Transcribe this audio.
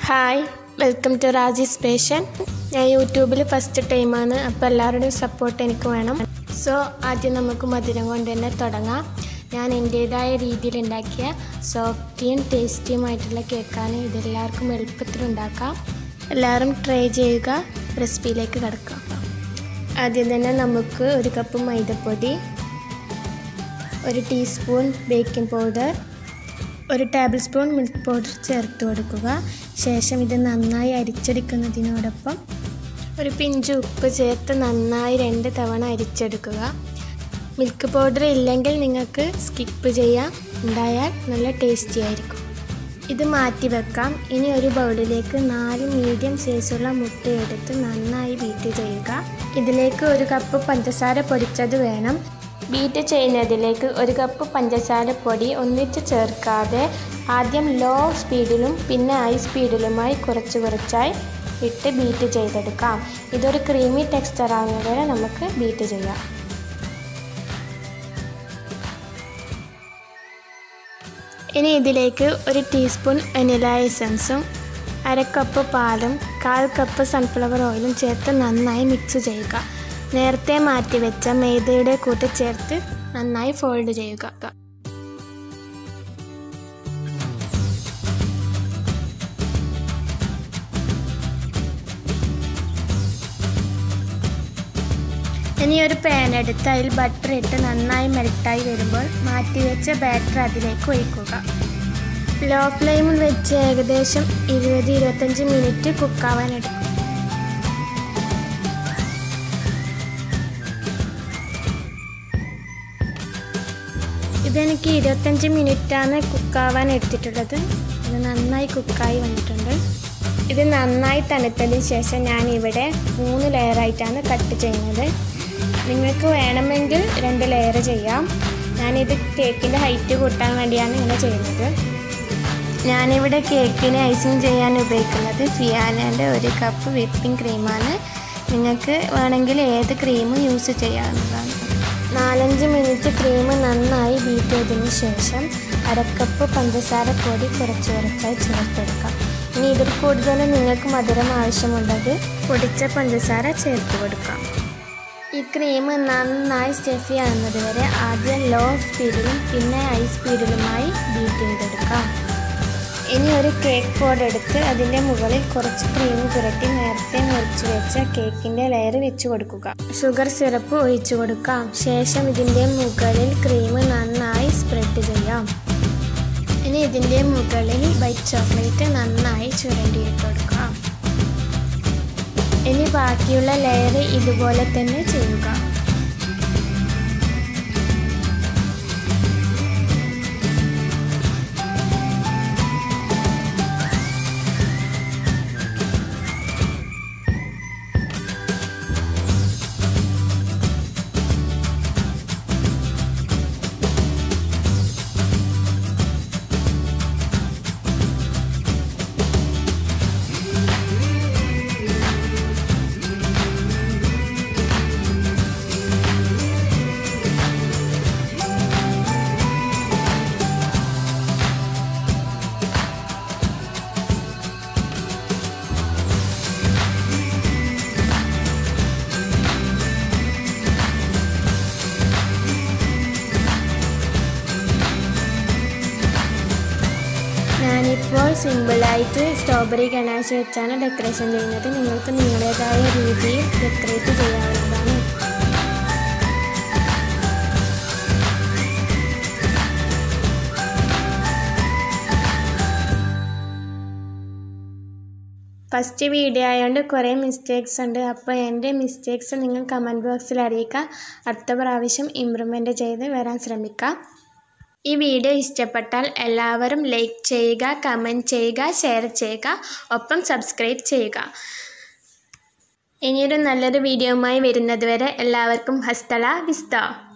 hi welcome to രാജി സ്പേഷ്യൻ ഞാൻ യൂട്യൂബിൽ ഫസ്റ്റ് ടൈമാണ് അപ്പോൾ എല്ലാവരുടെയും സപ്പോർട്ട് എനിക്ക് വേണം സോ ആദ്യം നമുക്ക് മധുരം കൊണ്ട് തന്നെ തുടങ്ങാം ഞാൻ എൻ്റേതായ രീതിയിൽ ഉണ്ടാക്കിയ സോഫ്റ്റിയും ടേസ്റ്റിയുമായിട്ടുള്ള കേക്കാണ് ഇതെല്ലാവർക്കും എളുപ്പത്തിൽ ഉണ്ടാക്കാം എല്ലാവരും ട്രൈ ചെയ്യുക റെസിപ്പിയിലേക്ക് കിടക്കാം ആദ്യം തന്നെ നമുക്ക് ഒരു കപ്പ് മൈദപ്പൊടി ഒരു ടീസ്പൂൺ ബേക്കിംഗ് പൗഡർ ഒരു ടേബിൾ സ്പൂൺ മിൽക്ക് പൗഡർ ചേർത്ത് കൊടുക്കുക ശേഷം ഇത് നന്നായി അരിച്ചെടുക്കുന്നതിനോടൊപ്പം ഒരു പിഞ്ച് ഉപ്പ് ചേർത്ത് നന്നായി രണ്ട് തവണ അരിച്ചെടുക്കുക മിൽക്ക് പൗഡർ ഇല്ലെങ്കിൽ നിങ്ങൾക്ക് സ്കിപ്പ് ചെയ്യാം ഉണ്ടായാൽ നല്ല ടേസ്റ്റി ആയിരിക്കും ഇത് മാറ്റി വെക്കാം ഇനി ഒരു ബൗളിലേക്ക് നാല് മീഡിയം സൈസുള്ള മുട്ടയെടുത്ത് നന്നായി ബീറ്റ് ചെയ്യുക ഇതിലേക്ക് ഒരു കപ്പ് പഞ്ചസാര പൊടിച്ചത് വേണം ബീറ്റ് ചെയ്യുന്നതിലേക്ക് ഒരു കപ്പ് പഞ്ചസാര പൊടി ഒന്നിച്ച് ചേർക്കാതെ ആദ്യം ലോ സ്പീഡിലും പിന്നെ ഹൈ സ്പീഡിലുമായി കുറച്ച് കുറച്ചായി ഇട്ട് ബീറ്റ് ചെയ്തെടുക്കാം ഇതൊരു ക്രീമി ടെക്സ്ചർ ആകുന്നത് വരെ നമുക്ക് ബീറ്റ് ചെയ്യാം ഇനി ഇതിലേക്ക് ഒരു ടീസ്പൂൺ വെനില എസൻസും അര കപ്പ് പാലും കാൽ കപ്പ് സൺഫ്ലവർ ഓയിലും ചേർത്ത് നന്നായി മിക്സ് ചെയ്യുക നേരത്തെ മാറ്റി വെച്ച മൈദയുടെ കൂട്ട് ചേർത്ത് നന്നായി ഫോൾഡ് ചെയ്യുക ഇനി ഒരു പാൻ എടുത്ത് അതിൽ ബട്ടർ ഇട്ട് നന്നായി മെൽട്ടായി വരുമ്പോൾ മാറ്റിവെച്ച ബാറ്റർ അതിലേക്ക് ഒഴിക്കുക ലോ ഫ്ലെയിമിൽ വെച്ച് ഏകദേശം ഇരുപത് ഇരുപത്തഞ്ച് മിനിറ്റ് കുക്കാവാൻ എടുക്കും ഇതെനിക്ക് ഇരുപത്തഞ്ച് മിനിറ്റാണ് കുക്കാവാൻ എടുത്തിട്ടുള്ളത് ഇത് നന്നായി കുക്കായി വന്നിട്ടുണ്ട് ഇത് നന്നായി തണുത്തതിന് ശേഷം ഞാൻ ഇവിടെ മൂന്ന് ലെയറായിട്ടാണ് കട്ട് ചെയ്യുന്നത് നിങ്ങൾക്ക് വേണമെങ്കിൽ രണ്ട് ലെയർ ചെയ്യാം ഞാനിത് കേക്കിൻ്റെ ഹൈറ്റ് കൂട്ടാൻ വേണ്ടിയാണ് ഇങ്ങനെ ചെയ്യുന്നത് ഞാനിവിടെ കേക്കിന് ഐസിങ് ചെയ്യാൻ ഉപയോഗിക്കുന്നത് ഫിയാനയുടെ ഒരു കപ്പ് വിപ്പിംഗ് ക്രീമാണ് നിങ്ങൾക്ക് വേണമെങ്കിൽ ഏത് ക്രീമും യൂസ് ചെയ്യാവുന്നതാണ് നാലഞ്ച് മിനിറ്റ് ക്രീം നന്നായി ബീറ്റ് ചെയ്തതിന് ശേഷം അരക്കപ്പ് പഞ്ചസാര പൊടി കുറച്ച് കുറച്ചായി ചേർത്തെടുക്കാം ഇനി ഇതിൽ കൂടുതൽ നിങ്ങൾക്ക് മധുരം ആവശ്യമുള്ളത് പൊടിച്ച പഞ്ചസാര ചേർത്ത് കൊടുക്കാം ഈ ക്രീം നന്നായി സ്റ്റെഫി ആകുന്നത് വരെ ആദ്യം ലോ സ്പീഡിലും പിന്നെ ഹൈ സ്പീഡിലുമായി ബീറ്റ് ചെയ്തെടുക്കാം ഇനി ഒരു കേക്ക് ബോർഡ് എടുത്ത് അതിൻ്റെ മുകളിൽ കുറച്ച് ക്രീം പുരട്ടി നേരത്തെ മുറിച്ച് വെച്ച കേക്കിൻ്റെ ലെയർ വെച്ച് കൊടുക്കുക ഷുഗർ സിറപ്പ് ഒഴിച്ചു കൊടുക്കാം ശേഷം ഇതിൻ്റെ മുകളിൽ ക്രീം നന്നായി സ്പ്രെഡ് ചെയ്യാം ഇനി ഇതിൻ്റെ മുകളിൽ വൈറ്റ് ചോക്ലേറ്റ് നന്നായി ചുരണ്ടിയിട്ട് കൊടുക്കാം ഇനി ബാക്കിയുള്ള ലെയർ ഇതുപോലെ തന്നെ ചെയ്യുക ഞാനിപ്പോൾ സിമ്പിളായിട്ട് സ്ട്രോബെറി ഗണാശ് വെച്ചാണ് ഡെക്കറേഷൻ ചെയ്യുന്നത് നിങ്ങൾക്ക് നിങ്ങളുടേതായ രീതിയിൽ ഡെക്കറേറ്റ് ചെയ്യാവുന്നതാണ് ഫസ്റ്റ് വീഡിയോ ആയതുകൊണ്ട് കുറേ മിസ്റ്റേക്സ് ഉണ്ട് അപ്പോൾ എൻ്റെ മിസ്റ്റേക്സ് നിങ്ങൾ കമൻറ്റ് ബോക്സിൽ അറിയിക്കുക അടുത്ത പ്രാവശ്യം ഇമ്പ്രൂവ്മെൻറ്റ് ചെയ്ത് വരാൻ ശ്രമിക്കാം ഈ വീഡിയോ ഇഷ്ടപ്പെട്ടാൽ എല്ലാവരും ലൈക്ക് ചെയ്യുക കമൻറ്റ് ചെയ്യുക ഷെയർ ചെയ്യുക ഒപ്പം സബ്സ്ക്രൈബ് ചെയ്യുക ഇനിയൊരു നല്ലൊരു വീഡിയോയുമായി വരുന്നതുവരെ എല്ലാവർക്കും ഹസ്തല വിസ്ത